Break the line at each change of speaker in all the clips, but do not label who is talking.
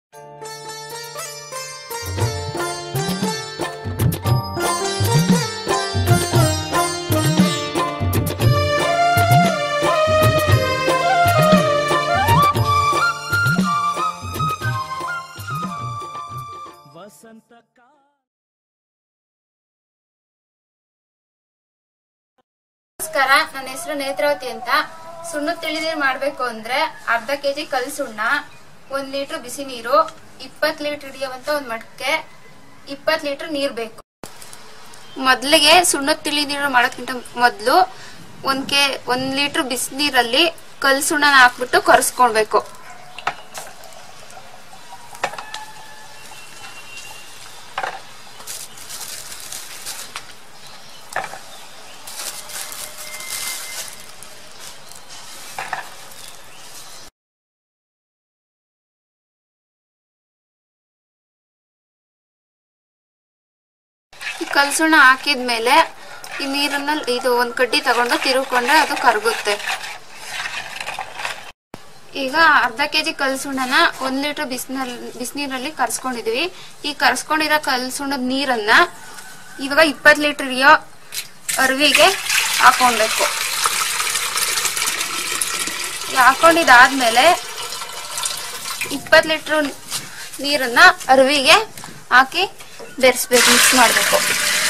ವಸಂತ ಕಾ
ನಮಸ್ಕಾರ ನನ್ನ ಹೆಸರು ನೇತ್ರಾವತಿ ಅಂತ ಸುಣ್ಣ ತಿಳಿನೀರು ಮಾಡ್ಬೇಕು ಅಂದ್ರೆ ಅರ್ಧ ಕೆಜಿ ಕಲ್ ಸುಣ್ಣ ಒಂದ್ ಲೀಟರ್ ಬಿಸಿ ನೀರು ಇಪ್ಪತ್ ಲೀಟರ್ ಹಿಡಿಯುವಂತ ಒಂದ್ ಮಡಕೆ ಇಪ್ಪತ್ ಲೀಟರ್ ನೀರ್ ಬೇಕು ಮೊದ್ಲಿಗೆ ಸುಣ್ಣದ ತಿಳಿ ನೀರು ಮಾಡೋಕ್ಕಿಂತ ಮೊದ್ಲು ಒಂದ್ ಕೆ ಒಂದ್ ಲೀಟರ್ ಬಿಸಿನೀರಲ್ಲಿ ಕಲ್ ಸುಣ್ಣನ ಹಾಕ್ಬಿಟ್ಟು ಕರ್ಸ್ಕೊಳ್ಬೇಕು ಈ ಕಲ್ಸುಣ ಹಾಕಿದ್ಮೇಲೆ ಈ ನೀರನ್ನ ಇದು ಒಂದ್ ಕಡ್ಡಿ ತಗೊಂಡು ತಿರುಗ್ಕೊಂಡ್ರೆ ಅದು ಕರಗುತ್ತೆ ಈಗ ಅರ್ಧ ಕೆಜಿ ಕಲ್ಸುಣ್ಣನ ಒಂದ್ ಲೀಟರ್ ಬಿಸಿನಲ್ಲಿ ಬಿಸಿನೀರಲ್ಲಿ ಕರ್ಸ್ಕೊಂಡಿದೀವಿ ಈ ಕರ್ಸ್ಕೊಂಡಿರೋ ಕಲ್ಸುಣ್ಣದ ನೀರನ್ನ ಇವಾಗ ಇಪ್ಪತ್ ಲೀಟರ್ ಇರೋ ಅರ್ವಿಗೆ ಹಾಕೊಳ್ಬೇಕು ಈ ಹಾಕೊಂಡಿದಾದ್ಮೇಲೆ ಇಪ್ಪತ್ ಲೀಟರ್ ನೀರನ್ನ ಅರ್ವಿಗೆ ಹಾಕಿ ಬೆರೆಸ್ಬೇಕು ಮಿಕ್ಸ್ ಮಾಡಬೇಕು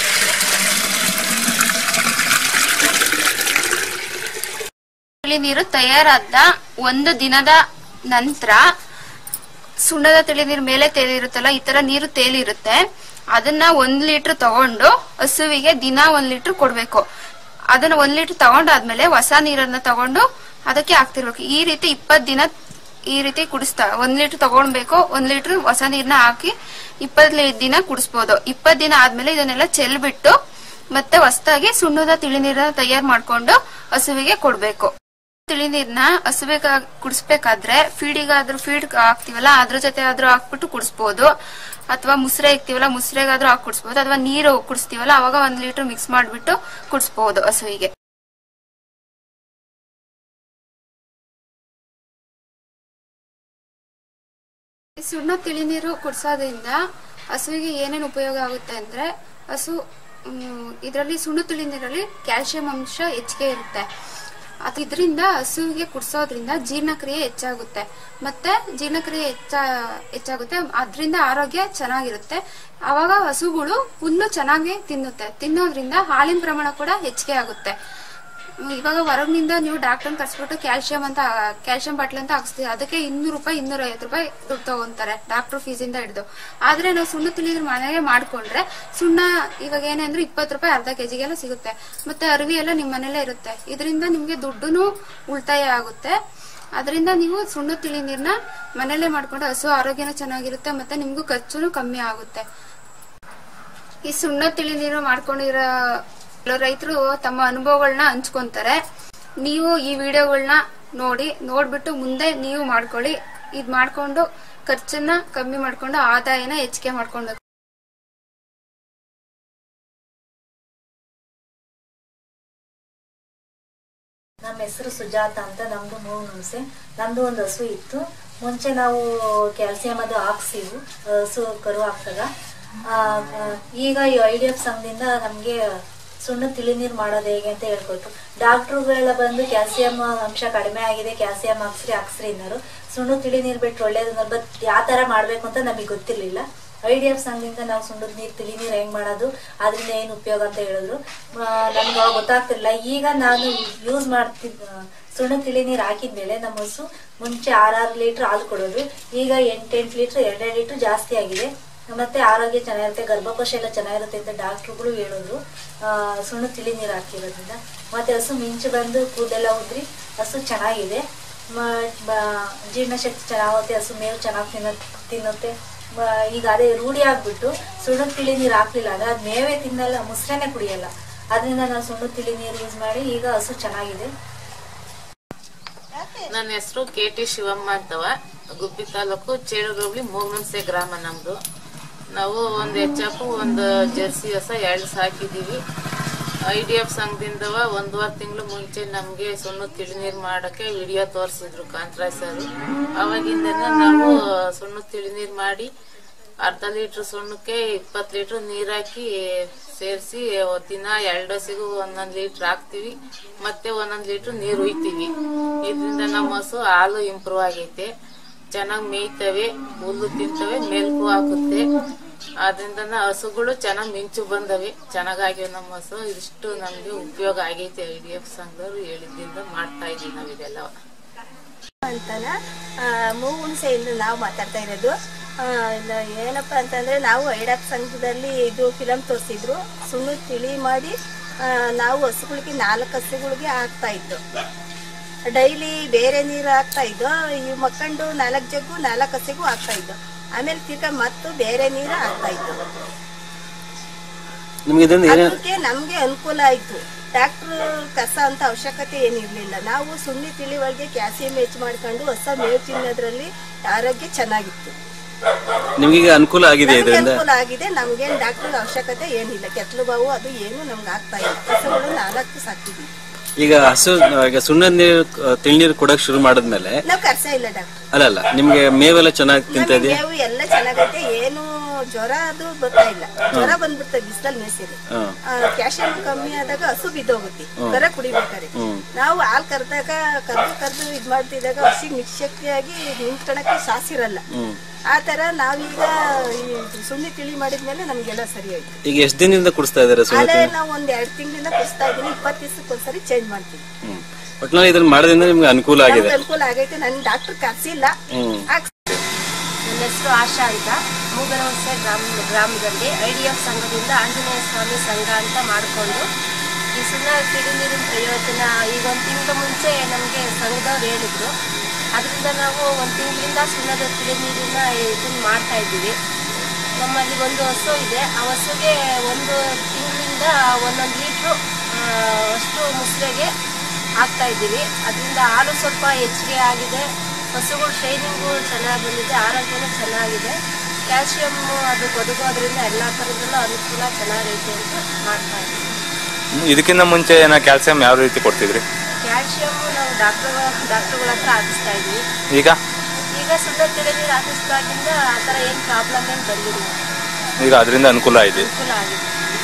ತಿಳಿ ನೀರು ತಯಾರಾದ ಒಂದು ದಿನದ ನಂತರ ಸುಣ್ಣದ ತಿಳಿ ನೀರು ಮೇಲೆ ತೇಲಿರುತ್ತಲ್ಲ ಈ ತರ ನೀರು ತೇಲಿರುತ್ತೆ ಅದನ್ನ ಒಂದ್ ಲೀಟರ್ ತಗೊಂಡು ಹಸುವಿಗೆ ದಿನ ಒಂದ್ ಲೀಟರ್ ಕೊಡ್ಬೇಕು ಅದನ್ನ ಒಂದ್ ಲೀಟರ್ ತಗೊಂಡಾದ್ಮೇಲೆ ಹೊಸ ನೀರನ್ನ ತಗೊಂಡು ಅದಕ್ಕೆ ಹಾಕ್ತಿರ್ಬೇಕು ಈ ರೀತಿ ಇಪ್ಪತ್ ದಿನ ಈ ರೀತಿ ಕುಡಿಸ್ತಾ ಒಂದ್ ಲೀಟರ್ ತಗೊಳ್ಬೇಕು ಒಂದ್ ಲೀಟರ್ ಹೊಸ ನೀರ್ನ ಹಾಕಿ ಇಪ್ಪತ್ ದಿನ ಕುಡಿಸ್ಬೋದು ಇಪ್ಪತ್ ದಿನ ಆದ್ಮೇಲೆ ಇದನ್ನೆಲ್ಲ ಚೆಲ್ಬಿಟ್ಟು ಮತ್ತೆ ಹೊಸದಾಗಿ ಸುಣ್ಣದ ತಿಳಿ ನೀರನ್ನ ತಯಾರು ಮಾಡ್ಕೊಂಡು ಹಸುವಿಗೆ ಕೊಡ್ಬೇಕು ತಿಳಿ ನೀರ್ನ ಹಸುಬೇಕ ಕುಡಿಸ್ಬೇಕಾದ್ರೆ ಫೀಡಿಗಾದ್ರೂ ಫೀಡ್ ಹಾಕ್ತಿವಲ್ಲ ಅದ್ರ ಜೊತೆ ಆದ್ರೂ ಹಾಕ್ಬಿಟ್ಟು ಕುಡಿಸ್ಬೋದು ಅಥವಾ ಮುಸ್ರೆ ಇಕ್ತಿವಲ್ಲ ಮುಸ್ರೆಗಾದ್ರೂ ಹಾಕಿ ಕುಡಿಸ್ಬೋದು ಅಥವಾ ನೀರು ಕುಡಿಸ್ತೀವಲ್ಲ ಅವಾಗ ಒಂದ್ ಲೀಟರ್ ಮಿಕ್ಸ್ ಮಾಡ್ಬಿಟ್ಟು ಕುಡಿಸ್ಬೋದು ಹಸುವಿಗೆ ಈ ಸುಣ್ಣ ತಿಳಿನೀರು ಕುಡಿಸೋದ್ರಿಂದ ಹಸುವಿಗೆ ಏನೇನು ಉಪಯೋಗ ಆಗುತ್ತೆ ಅಂದ್ರೆ ಹಸು ಇದರಲ್ಲಿ ಸುಣ್ಣ ತಿಳಿನೀರಲ್ಲಿ ಕ್ಯಾಲ್ಸಿಯಂ ಅಂಶ ಹೆಚ್ಚಿಗೆ ಇರುತ್ತೆ ಅದು ಇದರಿಂದ ಹಸುವಿಗೆ ಕುಡಿಸೋದ್ರಿಂದ ಜೀರ್ಣಕ್ರಿಯೆ ಹೆಚ್ಚಾಗುತ್ತೆ ಮತ್ತೆ ಜೀರ್ಣಕ್ರಿಯೆ ಹೆಚ್ಚ ಹೆಚ್ಚಾಗುತ್ತೆ ಅದರಿಂದ ಆರೋಗ್ಯ ಚೆನ್ನಾಗಿರುತ್ತೆ ಆವಾಗ ಹಸುಗಳು ಹುಲ್ಲು ಚೆನ್ನಾಗಿ ತಿನ್ನುತ್ತೆ ತಿನ್ನೋದ್ರಿಂದ ಹಾಲಿನ ಪ್ರಮಾಣ ಕೂಡ ಹೆಚ್ಚಿಗೆ ಆಗುತ್ತೆ ಇವಾಗ ಹೊರಗಿನಿಂದ ನೀವು ಡಾಕ್ಟರ್ ಕರ್ಸ್ಬಿಟ್ಟು ಕ್ಯಾಲ್ಸಿಯಂ ಅಂತ ಕ್ಯಾಲ್ಸಿಯಂ ಬಾಟ್ಲ್ ಅಂತ ಹಾಕ್ಸ್ತೀವಿ ಅದಕ್ಕೆ ಇನ್ನೂರು ರೂಪಾಯಿ ಇನ್ನೂರ ಐವತ್ತು ರೂಪಾಯಿ ದುಡ್ಡು ತಗೊಂತಾರೆ ಡಾಕ್ಟರ್ ಫೀಸ್ ಇಂದ ಹಿಡಿದು ಆದ್ರೆ ನಾವು ಸುಣ್ಣ ತಿಳಿದ್ರ ಮನೆಗೆ ಮಾಡ್ಕೊಂಡ್ರೆ ಸುಣ್ಣ ಇವಾಗ ಏನಂದ್ರೆ ಇಪ್ಪತ್ತು ರೂಪಾಯಿ ಅರ್ಧ ಕೆಜಿಗೆಲ್ಲ ಸಿಗುತ್ತೆ ಮತ್ತೆ ಅರಿವಿ ಎಲ್ಲ ನಿಮ್ ಮನೇಲೆ ಇರುತ್ತೆ ಇದರಿಂದ ನಿಮ್ಗೆ ದುಡ್ಡುನು ಉಳಿತಾಯ ಆಗುತ್ತೆ ಅದರಿಂದ ನೀವು ಸುಣ್ಣ ತಿಳಿ ನೀರ್ನ ಮನೇಲೆ ಮಾಡ್ಕೊಂಡು ಹಸು ಆರೋಗ್ಯನೂ ಚೆನ್ನಾಗಿರುತ್ತೆ ಮತ್ತೆ ನಿಮ್ಗೂ ಖರ್ಚುನು ಕಮ್ಮಿ ಆಗುತ್ತೆ ಈ ಸುಣ್ಣ ತಿಳಿ ನೀರು ಮಾಡ್ಕೊಂಡಿರೋ ರೈತರು ತಮ್ಮ ಅನುಭವಗಳನ್ನ ಹಂಚ್ಕೊಂತಾರೆ ನೀವು ಈ ವಿಡಿಯೋಗಳನ್ನ ನೋಡಿ ನೋಡ್ಬಿಟ್ಟು ಮುಂದೆ ನೀವು ಮಾಡ್ಕೊಳ್ಳಿ ಇದ್ ಮಾಡ್ಕೊಂಡು ಖರ್ಚನ್ನ ಕಮ್ಮಿ ಮಾಡ್ಕೊಂಡು ಆದಾಯನ ಹೆಚ್ಚಿಗೆ ಮಾಡ್ಕೊಳ್ಬೇಕು
ನಮ್ಮ ಹೆಸರು ಸುಜಾತ ಅಂತ ನಮ್ದು ಮೂರು ಹುಣಸೆ ನಮ್ದು ಒಂದು ಹಸು ಇತ್ತು ಮುಂಚೆ ನಾವು ಕ್ಯಾಲ್ಸಿಯಂ ಅದು ಹಾಕ್ಸಿವು ಹಸು ಕರು ಹಾಕ್ದಾಗ ಆ, ಆ, ಈಗ ಈ ಐ ಡಿ ಎಫ್ ಸಂಘದಿಂದ ನಮ್ಗೆ ಸುಣ್ಣ ತಿಳಿನೀರು ಮಾಡೋದು ಹೇಗೆ ಅಂತ ಹೇಳ್ಕೊಟ್ರು ಡಾಕ್ಟ್ರುಗಳೆಲ್ಲ ಬಂದು ಕ್ಯಾಲ್ಸಿಯಂ ಅಂಶ ಕಡಿಮೆ ಆಗಿದೆ ಕ್ಯಾಲ್ಸಿಯಂ ಹಾಕ್ಸ್ರಿ ಹಾಕ್ಸ್ರಿ ಅನ್ನೋರು ಸುಣ್ಣ ತಿಳಿನೀರು ಬಿಟ್ಟು ಒಳ್ಳೇದು ಅನ್ನೋರು ಬಟ್ ಯಾವ ತರ ಮಾಡ್ಬೇಕು ಅಂತ ನಮಗೆ ಗೊತ್ತಿರ್ಲಿಲ್ಲ ಐ ಡಿ ಎಫ್ ಸಂಘದಿಂದ ನಾವು ಸುಣ್ಣದ ನೀರು ತಿಳಿ ನೀರು ಹೆಂಗ್ ಮಾಡೋದು ಅದರಿಂದ ಏನು ಉಪಯೋಗ ಅಂತ ಹೇಳಿದ್ರು ನಮ್ಗೆ ಅವಾಗ ಗೊತ್ತಾಗ್ತಿರ್ಲಿಲ್ಲ ಈಗ ನಾನು ಯೂಸ್ ಮಾಡ್ತಿದ್ದ ಸುಣ್ಣ ತಿಳಿ ನೀರು ಹಾಕಿದ್ಮೇಲೆ ನಮ್ಮ ಹಸು ಮುಂಚೆ ಆರಾರು ಲೀಟರ್ ಹಾಲು ಕೊಡೋದು ಈಗ ಎಂಟೆಂಟು ಲೀಟರ್ ಎರಡೆರಡು ಲೀಟರ್ ಜಾಸ್ತಿ ಆಗಿದೆ ಮತ್ತೆ ಆರೋಗ್ಯ ಚೆನ್ನಾಗಿರುತ್ತೆ ಗರ್ಭಕೋಶ ಎಲ್ಲ ಚೆನ್ನಾಗಿರುತ್ತೆ ಅಂತ ಡಾಕ್ಟ್ರುಗಳು ಹೇಳಿದ್ರು ಆ, ಸುಣ್ಣ ತಿಳಿ ನೀರು ಹಾಕಿರೋದ್ರಿಂದ ಮತ್ತೆ ಹಸು ಮಿಂಚು ಬಂದು ಕೂದಲೆಲ್ಲ ಉದ್ರಿ ಹಸು ಚೆನ್ನಾಗಿದೆ ಮ- ಬ- ಜೀರ್ಣಶಕ್ತಿ ಚೆನ್ನಾಗುತ್ತೆ ಹಸು ಮೇವು ಚೆನ್ನಾಗಿ ತಿನ್ನ ತಿನ್ನುತ್ತೆ ಮ- ಈಗ ಅದೇ ರೂಢಿ ಆಗ್ಬಿಟ್ಟು ಸುಣ್ಣದ ತಿಳಿ ನೀರು ಹಾಕ್ಲಿಲ್ಲ ಅಂದ್ರೆ ಅದು ಮೇವೇ ತಿನ್ನಲ್ಲ ಮುಸ್ರೆನೆ ಕುಡಿಯಲ್ಲ ಅದರಿಂದ ನಾವು ಸುಣ್ಣದ ತಿಳಿ ನೀರು ಯೂಸ್ ಮಾಡಿ ಈಗ ಹಸು ಚೆನ್ನಾಗಿದೆ
ನನ್ನ ಹೆಸರು ಕೆ ಟಿ ಶಿವಮ್ಮ ಅಂತವ ಗುಬ್ಬಿ ತಾಲೂಕು ಚೇಳೂರು ಹೋಗ್ಲಿ ಮೂಗ್ನನ್ಸೆ ಗ್ರಾಮ ನಮ್ದು ನಾವು ಒಂದು ಹೆಚ್ಚಪ್ಪು ಒಂದು ಜರ್ಸಿ ಹಸ ಎರಡು ಸಾಕಿದೀವಿ ಐ ಡಿ ಎಫ್ ಸಂಘದಿಂದವ ಒಂದೂವರೆ ತಿಂಗಳು ಮುಂಚೆ ನಮ್ಗೆ ಸುಣ್ಣ ತಿಳಿನೀರ್ ಮಾಡಕ್ಕೆ ವಿಡಿಯೋ ತೋರಿಸಿದ್ರು ಕಾಂತರಾಜ್ ಸರ್ ಅವಾಗಿಂದ ನಾವು ಸುಣ್ಣ ತಿಳಿನೀರ್ ಮಾಡಿ ಅರ್ಧ ಲೀಟರ್ ಸುಣ್ಣಕ್ಕೆ ಇಪ್ಪತ್ತು ಲೀಟರ್ ನೀರ್ ಹಾಕಿ ಸೇರಿಸಿ ದಿನ ಎರಡು ಹಸಿಗೂ ಒಂದೊಂದ್ ಲೀಟರ್ ಹಾಕ್ತಿವಿ ಮತ್ತೆ ಒಂದೊಂದ್ ಲೀಟರ್ ನೀರು ಹುಯ್ತೀವಿ ಇದರಿಂದ ನಮ್ಮ ಹಸು ಹಾಲು ಇಂಪ್ರೂವ್ ಆಗೈತೆ ಚೆನ್ನಾಗಿ ಮೇಯ್ತವೆ ಹುಲ್ಲು ತಿಂತವೆ ಮೆಲ್ಕು ಹಾಕುತ್ತೆ ಆದ್ರಿಂದ ಹಸುಗಳು ಚೆನ್ನಾಗಿ ಮಿಂಚು ಬಂದವೆ ಚೆನ್ನಾಗಾಗಿವೆ ನಮ್ಮ ಹಸು ಇದಿಷ್ಟು ನಮ್ಗೆ ಉಪಯೋಗ ಆಗೈತೆ ಐ ಡಿ ಎಫ್ ಸಂಘದವ್ರು ಹೇಳಿದ್ರಿಂದ ಮಾಡ್ತಾ ಇದೀವಿ ನಾವು ಇದೆಲ್ಲ
ಅಂತನ ಮೂಗುಣಸೆಯಿಂದ ನಾವು ಮಾತಾಡ್ತಾ ಇರೋದು ಆ, ಇಲ್ಲ ಏನಪ್ಪ ಅಂತಂದ್ರೆ ನಾವು ಐಡಾಕ್ ಸಂಘದಲ್ಲಿ ಇದು ಫಿಲಮ್ ತೋರಿಸಿದ್ರು ಸುಣ್ಣು ತಿಳಿ ಮಾಡಿ ಆ, ನಾವು ಹಸುಗಳಿಗೆ ನಾಲ್ಕು ಹಸುಗಳಿಗೆ ಹಾಕ್ತಾ ಇದ್ದು ಡೈಲಿ ಬೇರೆ ನೀರು ಹಾಕ್ತಾ ಇದ್ದು ಈ ಮಕ್ಕಂಡು ನಾಲ್ಕು ಜಗ್ಗು ನಾಲ್ಕು ಹಸಿಗೂ ಹಾಕ್ತಾ ಇದ್ದು ಆಮೇಲೆ ತಿರ್ಗಾ ಮತ್ತು ಬೇರೆ ನೀರು ಹಾಕ್ತಾ ಇದ್ದು
ನಿಮ್ಗೆ ಇದರಿಂದ ಏನೇ
ಅದಕ್ಕೆ ನಮ್ಗೆ ಅನುಕೂಲ ಆಯ್ತು ಡಾಕ್ಟರ್ ಕಸ ಅಂತ ಅವಶ್ಯಕತೆ ಏನಿರ್ಲಿಲ್ಲ ನಾವು ಸುಣ್ಣಿ ತಿಳಿ ಒಳಗೆ ಕ್ಯಾಲ್ಸಿಯಂ ಹೆಚ್ಚು ಮಾಡ್ಕೊಂಡು ಹೊಸ ಮೇವು ತಿನ್ನೋದ್ರಲ್ಲಿ ಆರೋಗ್ಯ ಚೆನ್ನಾಗಿತ್ತು
ನಿಮ್ಗೀಗ ಅನುಕೂಲ ಆಗಿದೆ
ನಮ್ಗೆ
ಇದರಿಂದ
ಅನುಕೂಲ ಆಗಿದೆ ನಮ್ಗೇನ್ ಡಾಕ್ಟರ್ ಅವಶ್ಯಕತೆ ಏನಿಲ್ಲ ಕೆತ್ತಲು ಬಾವು ಅದು ಏನು ನಮ್ಗೆ ಆಗ್ತಾ ಇಲ್ಲ ಹಸುಗಳು ನಾಲ್ಕು ಸಾಕಿದ್ವಿ
ಈಗ ಹಸು ಈಗ ಸುಣ್ಣ ನೀರು ತಿಳ್ನೀರು ಕೊಡಕ್ ಶುರು ಮಾಡಿದ್ಮೇಲೆ
ನಾವು ಕರ್ಸ ಇಲ್ಲ ಡಾಕ್ಟರ್
ಅಲ್ಲ ಅಲ್ಲ ನಿಮ್ಗೆ ಮೇವೆಲ್ಲ ಚೆನ್ನಾಗಿ ತಿಂತ
ನಮಗೆ
ಇದೆಯಾ
ಮೇವು ಎಲ್ಲ ಚೆನ್ನಾಗೈತೆ ಏನು ಜ್ವರ ಅದು ಬರ್ತಾ ಇಲ್ಲ ಜ್ವರ ಬಂದ್ಬಿಡ್ತದೆ ಬಿಸಿಲಲ್ಲಿ ಮೇಸಿದ್ರೆ
ಹ್ಮ್.
ಕ್ಯಾಲ್ಸಿಯಂ ಕಮ್ಮಿ ಆದಾಗ ಹಸು ಬಿದ್ದೋಗುತ್ತೆ ಕರ ಕುಡಿಬೇಕಾರೆ
ಹ್ಮ್.
ನಾವು ಹಾಲು ಕರೆದಾಗ ಕರ್ದು ಕರ್ದು ಇದ್ ಮಾಡ್ತಿದ್ದಾಗ ಹಸಿಗೆ ನಿಶಕ್ತಿಯಾಗಿ ನಿಂತ್ಕೊಳಕ್ಕೆ ಸಾಸಿರಲ್ಲ
ಹ್ಮ್
ಆ ತರ ನಾವೀಗ ಈ ಸುಣ್ಣಿ ತಿಳಿ ಮಾಡಿದ್ಮೇಲೆ ನಮ್ಗೆಲ್ಲ ಸರಿ ಆಯ್ತು
ಈಗ ಎಷ್ಟ್ ದಿನದಿಂದ ಕುಡಿಸ್ತಾ ಇದಾರೆ ಸುಣ್ಣ
ಅಲ್ಲೇ
ತಿಳಿ
ನಾವು ಒಂದ್ ಎರಡ್ ತಿಂಗಳಿಂದ ಕುಡಿಸ್ತಾ ಇದೀನಿ ಇಪ್ಪತ್ತು ದಿವಸಕ್ಕೆ ಒಂದ್ಸರಿ ಚೇಂಜ್ ಮಾಡ್ತೀವಿ
ಹ್ಮ್ ಒಟ್ನಲ್ಲಿ ಇದನ್ನ ಮಾಡೋದ್ರಿಂದ ನಿಮ್ಗೆ ಅನುಕೂಲ ಆಗಿದೆ
ನಮ್ಗೆ ಅನುಕೂಲ ಆಗೈತೆ ನನ್ ಡಾಕ್ಟರ್ ಕರ್ಸಿಲ್ಲ
ಹ್ಮ್
ಹಾಕ್ಸ್-
ನನ್ನ ಹೆಸರು ಆಶಾ ಅಂತ ಮೂಗನವಸೆ ಗ್ರಾಮ ಗ್ರಾಮದಲ್ಲಿ ಐ ಡಿ ಎಫ್ ಸಂಘದಿಂದ ಆಂಜನೇಯ ಸ್ವಾಮಿ ಸಂಘ ಅಂತ ಮಾಡಿಕೊಂಡು ಈ ಸುಣ್ಣ ತಿಳಿ ನೀರಿನ ಪ್ರಯೋಜನ ಈಗ ಒಂದು ತಿಂಗಳ ಮುಂಚೆ ನಮಗೆ ಸಂಘದವ್ರು ಹೇಳಿದ್ರು ಅದರಿಂದ ನಾವು ಒಂದು ತಿಂಗಳಿಂದ ಸುಣ್ಣದ ತಿಳಿ ನೀರಿನ ಇದನ್ನ ಮಾಡ್ತಾ ಇದ್ದೀವಿ ನಮ್ಮಲ್ಲಿ ಒಂದು ಹಸು ಇದೆ ಆ ಹಸುಗೆ ಒಂದು ತಿಂಗಳಿಂದ ಒಂದೊಂದು ಲೀಟ್ರು ಆ, ಅಷ್ಟು ಮುಸ್ರೆಗೆ ಹಾಕ್ತಾ ಇದ್ದೀವಿ ಅದರಿಂದ ಹಾಲು ಸ್ವಲ್ಪ ಹೆಚ್ಚಿಗೆ ಆಗಿದೆ ಹಸುಗಳು ಶೈನಿಂಗು ಚೆನ್ನಾಗಿ ಬಂದಿದೆ ಆರೋಗ್ಯನೂ ಚೆನ್ನಾಗಿದೆ ಕ್ಯಾಲ್ಸಿಯಮ್ ಅದು ಒದಗೋದ್ರಿಂದ ಎಲ್ಲ ಥರದಲ್ಲೂ ಅನುಕೂಲ ಚೆನ್ನಾಗೈತೆ ಅಂತ ಮಾಡ್ತಾ ಇದ್ದೀವಿ
ಇದಕ್ಕಿಂತ ಮುಂಚೆ ಏನೋ ಕ್ಯಾಲ್ಸಿಯಂ ಯಾವ ರೀತಿ ಕೊಡ್ತಿದ್ರಿ
ಕ್ಯಾಲ್ಸಿಯಮ್ ನಾವು ಡಾಕ್ಟರ್ ಡಾಕ್ಟರ್ಗಳ ಹತ್ರ ಹಾಕಿಸ್ತಾ ಇದ್ವಿ
ಈಗ
ಈಗ ಸುಣ್ಣ ತಿಳಿನೀರು ಹಾಕಿಸ್ದಾಗಿಂದ ಆ ಥರ ಏನು ಪ್ರಾಬ್ಲಮ್ ಏನು ಬಂದಿಲ್ಲ
ಈಗ ಅದರಿಂದ ಅನುಕೂಲ ಇದೆ
ಅನುಕೂಲ ಆಗಿದೆ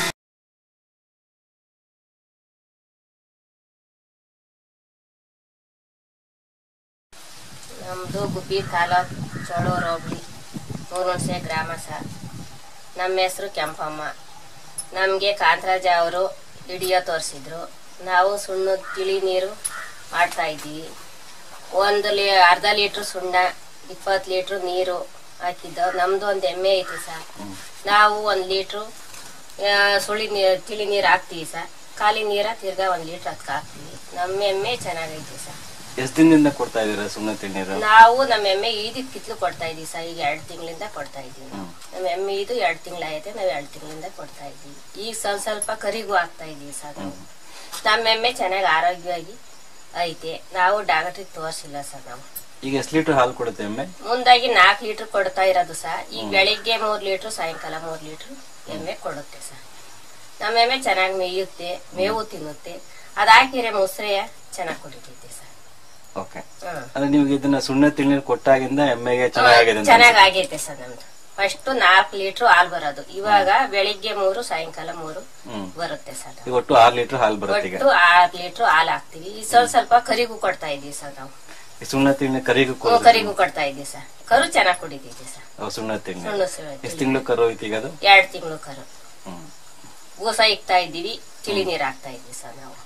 ನಮ್ಮದು ಗುಬ್ಬಿ ತಾಲೂಕ್ ಚೋಳೂರು ಹೋಬಳಿ ಮೂರುಣಸೆ ಗ್ರಾಮ ಸರ್ ನಮ್ಮ ಹೆಸರು ಕೆಂಪಮ್ಮ ನಮಗೆ ಕಾಂತರಾಜ ಅವರು ವಿಡಿಯೋ ತೋರಿಸಿದ್ರು ನಾವು ಸುಣ್ಣದ ತಿಳಿ ನೀರು ಮಾಡ್ತಾ ಇದ್ದೀವಿ ಒಂದು ಲೀ ಅರ್ಧ ಲೀಟ್ರ್ ಸುಣ್ಣ ಇಪ್ಪತ್ತು ಲೀಟ್ರ್ ನೀರು ಹಾಕಿದ್ದು ನಮ್ಮದು ಒಂದು ಎಮ್ಮೆ ಐತಿ ಸರ್ ನಾವು ಒಂದು ಲೀಟ್ರು ಆ, ಸುಳಿ ನೀರು ತಿಳಿ ನೀರು ಹಾಕ್ತೀವಿ ಸರ್ ಖಾಲಿ ನೀರ ತಿರ್ಗಾ ಒಂದು ಲೀಟ್ರ್ ಅದಕ್ಕೆ ಹಾಕ್ತೀವಿ ನಮ್ಮ ಎಮ್ಮೆ ಚೆನ್ನಾಗೈತಿ ಸರ್
ಎಷ್ಟ್ ದಿನದಿಂದ ಕೊಡ್ತಾ ಇದೀರಾ ಸುಣ್ಣ ತಿಳ್ನೀರು
ನಾವು ನಮ್ಮ ಎಮ್ಮೆ ಈದಿದ್ ಕಿತ್ಲು ಕೊಡ್ತಾ ಇದೀವಿ ಸರ್ ಈಗ ಎರಡು ತಿಂಗಳಿಂದ ಕೊಡ್ತಾ ಇದೀವಿ ನಾವು. ನಮ್ಮ ಎಮ್ಮೆ ಇದು ಎರಡು ತಿಂಗಳಾಯ್ತು ನಾವು ಎರಡು ತಿಂಗಳಿಂದ ಕೊಡ್ತಾ ಇದೀವಿ ಈಗ ಸ್ವಲ್ಪ ಸ್ವಲ್ಪ ಕರಿಗೂ ಹಾಕ್ತಾ ಇದೀವಿ ಸರ್ ನಾವು ನಮ್ಮ ಎಮ್ಮೆ ಚೆನ್ನಾಗಿ ಆರೋಗ್ಯವಾಗಿ ಐತೆ ನಾವು ಡಾಕ್ಟ್ರಿಗೆ ತೋರಿಸಿಲ್ಲ ಸರ್ ನಾವು
ಈಗ ಎಷ್ಟ್ ಲೀಟರ್ ಹಾಲು ಕೊಡುತ್ತೆ ಎಮ್ಮೆ
ಮುಂದಾಗಿ ನಾಲ್ಕು ಲೀಟರ್ ಕೊಡ್ತಾ ಇರೋದು ಸರ್ ಈಗ ಬೆಳಿಗ್ಗೆ ಮೂರ್ ಲೀಟರ್ ಸಾಯಂಕಾಲ ಮೂರ್ ಲೀಟರ್ ಎಮ್ಮೆ ಕೊಡುತ್ತೆ ಸರ್ ನಮ್ಮ ಎಮ್ಮೆ ಚೆನ್ನಾಗಿ ಮೇಯುತ್ತೆ ಮೇವು ತಿನ್ನುತ್ತೆ ಅದ್ ಹಾಕಿದ್ರೆ ಮೊಸರೆಯ ಚೆನ್ನಾಗಿ ಕುಡಿತೈತೆ ಸರ್
ಓಕೆ
ಹ್ಮ್
ಅಂದ್ರೆ ನಿಮ್ಗೆ ಇದನ್ನ ಸುಣ್ಣ ತಿಳ್ನೀರು ಕೊಟ್ಟಾಗಿಂದ ಎಮ್ಮೆಗೆ ಚೆನ್ನಾಗಿದೆ ಅಂತ
ಚೆನ್ನಾಗ್ ಆಗೈತೆ ಸರ್ ನಮ್ದು ಫಸ್ಟ್ ನಾಲ್ಕು ಲೀಟರ್ ಹಾಲು ಬರೋದು ಇವಾಗ ಬೆಳಿಗ್ಗೆ ಮೂರು ಸಾಯಂಕಾಲ ಮೂರು
ಹ್ಮ್.
ಬರುತ್ತೆ ಸರ್
ಈಗ ಒಟ್ಟು ಆರ್ ಲೀಟರ್ ಹಾಲು ಬರುತ್ತೆ ಈಗ
ಒಟ್ಟು ಆರ್ ಲೀಟರ್ ಹಾಲು ಹಾಕ್ತಿವಿ ಈ ಸ್ವಲ್ಪ ಸ್ವಲ್ಪ ಕರಿಗೂ ಕೊಡ್ತಾ ಇದೀವಿ ಸರ್ ನಾವು
ಈ ಸುಣ್ಣ ತಿಳ್ನಿ ಕರಿಗೂ
ಹ್ಞೂ
ಕೊಡುತ್ತೆ
ಕರಿಗೂ ಕೊಡ್ತಾ ಇದೀವಿ ಸರ್ ಕರು ಚೆನ್ನಾಗ್ ಕುಡಿತೈತಿ ಸರ್
ಅವು ಸುಣ್ಣ ತಿಳ್ನಿ
ಸುಳ್ಳು ಸುಳ್ಳು
ಎಷ್ಟ್ ತಿಂಗಳು ಕರು ಐತಿ ಈಗ ಅದು
ಎರಡು ತಿಂಗಳು ಕರು
ಹ್ಮ್
ಬೂಸ ಇಕ್ತಾ ಇದ್ದೀವಿ ತಿಳಿ ನೀರು ಹಾಕ್ತಾ ಇದೀವಿ ಸರ್ ನಾವು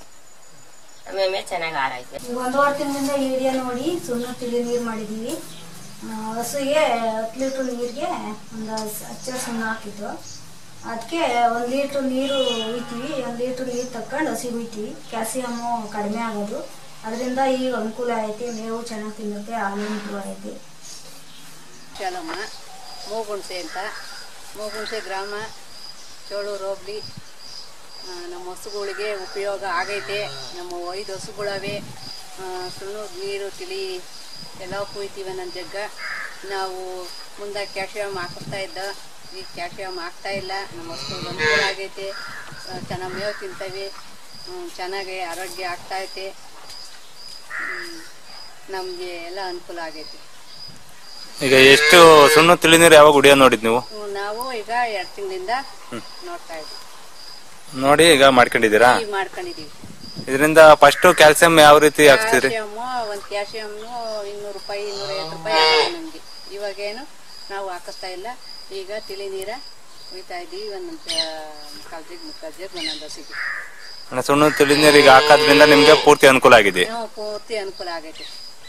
ಆಮೇಲೆ ಚೆನ್ನಾಗಿ ಆರೈತೆ
ಈಗ ಒಂದೂವರೆ ತಿಂಗಳಿಂದ ವಿಡಿಯೋ ನೋಡಿ ಸುಣ್ಣ ತಿಳಿ ನೀರು ಮಾಡಿದ್ದೀವಿ ಆ, ಹಸುಗೆ ಹತ್ತು ಲೀಟ್ರ್ ನೀರಿಗೆ ಒಂದು ಹಚ್ಚ ಸುಣ್ಣ ಹಾಕಿದ್ದು ಅದಕ್ಕೆ ಒಂದು ಲೀಟ್ರ್ ನೀರು ಹುಯ್ತೀವಿ ಒಂದು ಲೀಟ್ರ್ ನೀರು ತಕೊಂಡು ಹಸಿ ಹುಯ್ತೀವಿ ಕ್ಯಾಲ್ಸಿಯಮ್ಮು ಕಡಿಮೆ ಆಗೋದು ಅದರಿಂದ ಈಗ ಅನುಕೂಲ ಐತಿ ಮೇವು ಚೆನ್ನಾಗಿ ತಿನ್ನುತ್ತೆ ಹಾಲು ಇಂಪ್ರೂವ್ ಐತಿ
ಶಾಲಮ್ಮ ಮೂಗುಣಸೆ ಅಂತ ಮೂಗುಣಸೆ ಗ್ರಾಮ ಚೋಳೂರು ಹೋಬ್ಳಿ ಆ, ನಮ್ಮ ಹಸುಗಳಿಗೆ ಉಪಯೋಗ ಆಗೈತೆ ನಮ್ಮ ಐದು ಹಸುಗಳವೆ ಸುಣ್ಣದ ನೀರು ತಿಳಿ ಎಲ್ಲ ಕುಯ್ತೀವಿ ನನ್ನ ಜಗ್ಗ ನಾವು ಮುಂದೆ ಕ್ಯಾಲ್ಸಿಯಮ್ ಹಾಕಿಸ್ತಾ ಇದ್ದ ಈಗ ಕ್ಯಾಲ್ಸಿಯಮ್ ಹಾಕ್ತಾ ಇಲ್ಲ ನಮ್ಮ ಹಸುಗಳಿಗೆ ಅನುಕೂಲ ಆಗೈತೆ ಚೆನ್ನಾಗಿ ಮೇವು ತಿಂತವೆ ಹ್ಮ್, ಚೆನ್ನಾಗಿ ಆರೋಗ್ಯ ಆಗ್ತೈತೆ ನಮಗೆ ಎಲ್ಲ ಅನುಕೂಲ ಆಗೈತಿ
ಈಗ ಎಷ್ಟು ಸುಣ್ಣ ತಿಳಿನೀರು ಯಾವಾಗ ಕುಡಿಯೋದು ನೋಡಿದ್ ನೀವು
ಹ್ಮ್, ನಾವು ಈಗ ಎರಡು ತಿಂಗಳಿಂದ ನೋಡ್ತಾ ಇದ್ದೀವಿ
ನೋಡಿ ಈಗ ಮಾಡ್ಕೊಂಡಿದ್ದೀರಾ
ಈಗ ಮಾಡ್ಕೊಂಡಿದೀವಿ
ಇದರಿಂದ ಫಸ್ಟ್ ಕ್ಯಾಲ್ಸಿಯಂ ಯಾವ ರೀತಿ ಹಾಕ್ತಿದ್ರಿ
ಕ್ಯಾಲ್ಸಿಯಮ್ ಒಂದು ಕ್ಯಾಲ್ಸಿಯಮ್ನು ಇನ್ನೂರು ರೂಪಾಯಿ ಇನ್ನೂರೈವತ್ತು ರೂಪಾಯಿ ಆಗಿದೆ ನಮಗೆ ಇವಾಗೇನು ನಾವು ಹಾಕಿಸ್ತಾ ಇಲ್ಲ ಈಗ ತಿಳಿ ನೀರ ಕುಯ್ತಾ ಇದ್ದೀವಿ ಒಂದೊಂದು ಮುಕ್ಕಾಲು ಜಗ್ ಮುಕ್ಕಾಲು ಜಗ್ ಒಂದೊಂದು ಹಸಿಗೆ
ಅಂದ್ರೆ ಸುಣ್ಣ ತಿಳಿನೀರು ಈಗ ಹಾಕೋದ್ರಿಂದ ನಿಮ್ಗೆ ಪೂರ್ತಿ ಅನುಕೂಲ ಆಗಿದೆ
ನಾವು ಪೂರ್ತಿ ಅನುಕೂಲ ಆಗೈತೆ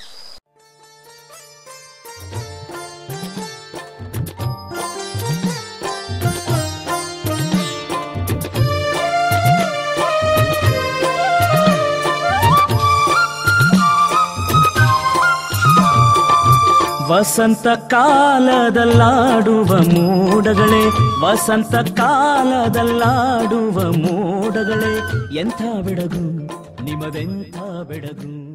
ವಸಂತ ಕಾಲದಲ್ಲಾಡುವ ಮೋಡಗಳೇ ವಸಂತ ಕಾಲದಲ್ಲಾಡುವ ಮೋಡಗಳೇ ಎಂಥ ಬೆಡಗು ನಿಮದೆಂಥ ಬೆಡಗು